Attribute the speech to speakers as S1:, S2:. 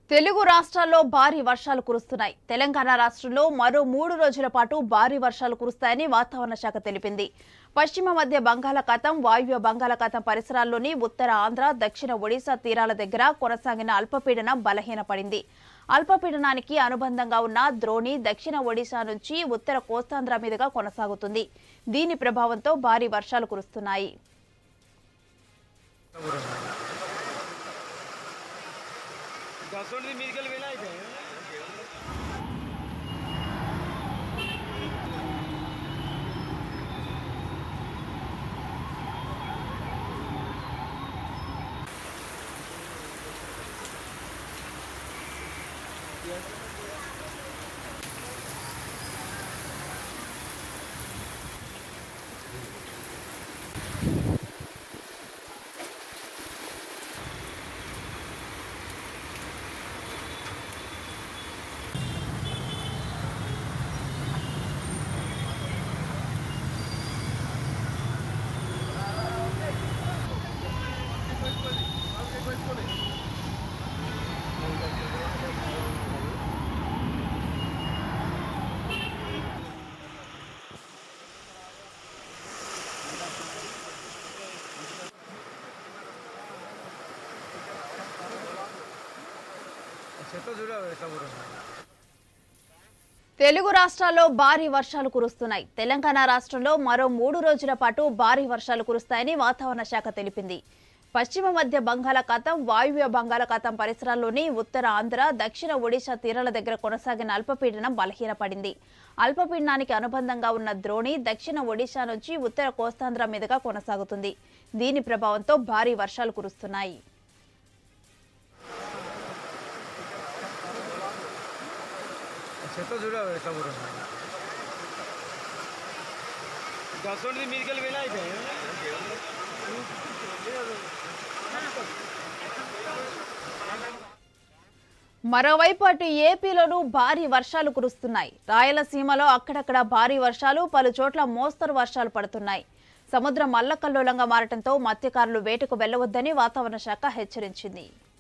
S1: తెలుగు రాష్ట్రాల్లో భారీ వర్షాలు కురుస్తున్నాయి తెలంగాణ రాష్ట్రంలో మరో మూడు రోజుల పాటు భారీ వర్షాలు కురుస్తాయని వాతావరణ శాఖ తెలిపింది పశ్చిమ మధ్య బంగాళాఖాతం వాయువ్య బంగాళాఖాతం పరిసరాల్లోని ఉత్తర ఆంధ్ర దక్షిణ ఒడిశా తీరాల దగ్గర కొనసాగిన అల్పపీడనం బలహీనపడింది అల్పపీడనానికి అనుబంధంగా ఉన్న ద్రోణి దక్షిణ ఒడిశా నుంచి ఉత్తర కోస్తాంధ్ర మీదుగా కొనసాగుతుంది దీని ప్రభావంతో భారీ వర్షాలు కురుస్తున్నాయి
S2: దసోడి మీదకి వెళ్ళి అయితే చెత్త చూడ ఎట్లా కూరున్నాయి
S1: తెలుగు రాష్ట్రాల్లో భారీ వర్షాలు కురుస్తున్నాయి తెలంగాణ రాష్ట్రంలో మరో మూడు రోజుల పాటు భారీ వర్షాలు కురుస్తాయని వాతావరణ శాఖ తెలిపింది పశ్చిమ మధ్య బంగాళాఖాతం వాయువ్య బంగాళాఖాతం పరిసరాల్లోని ఉత్తర ఆంధ్ర దక్షిణ ఒడిశా తీరాల దగ్గర కొనసాగిన అల్పపీడనం బలహీనపడింది అల్పపీడనానికి అనుబంధంగా ఉన్న ద్రోణి దక్షిణ ఒడిశా నుంచి ఉత్తర కోస్తాంధ్ర మీదుగా కొనసాగుతుంది దీని ప్రభావంతో భారీ వర్షాలు కురుస్తున్నాయి
S2: చెత్త చూడ ఎట్లా కూరున్నాయి దసోడి మీదకి వెళ్ళి అయితే
S1: మరోవైపు అటు ఏపీలోనూ భారీ వర్షాలు కురుస్తున్నాయి రాయలసీమలో అక్కడక్కడ భారీ వర్షాలు పలు చోట్ల మోస్తరు వర్షాలు పడుతున్నాయి సముద్రం అల్లకల్లోలంగా మారటంతో మత్స్యకారులు వేటకు వెళ్లవద్దని వాతావరణ శాఖ హెచ్చరించింది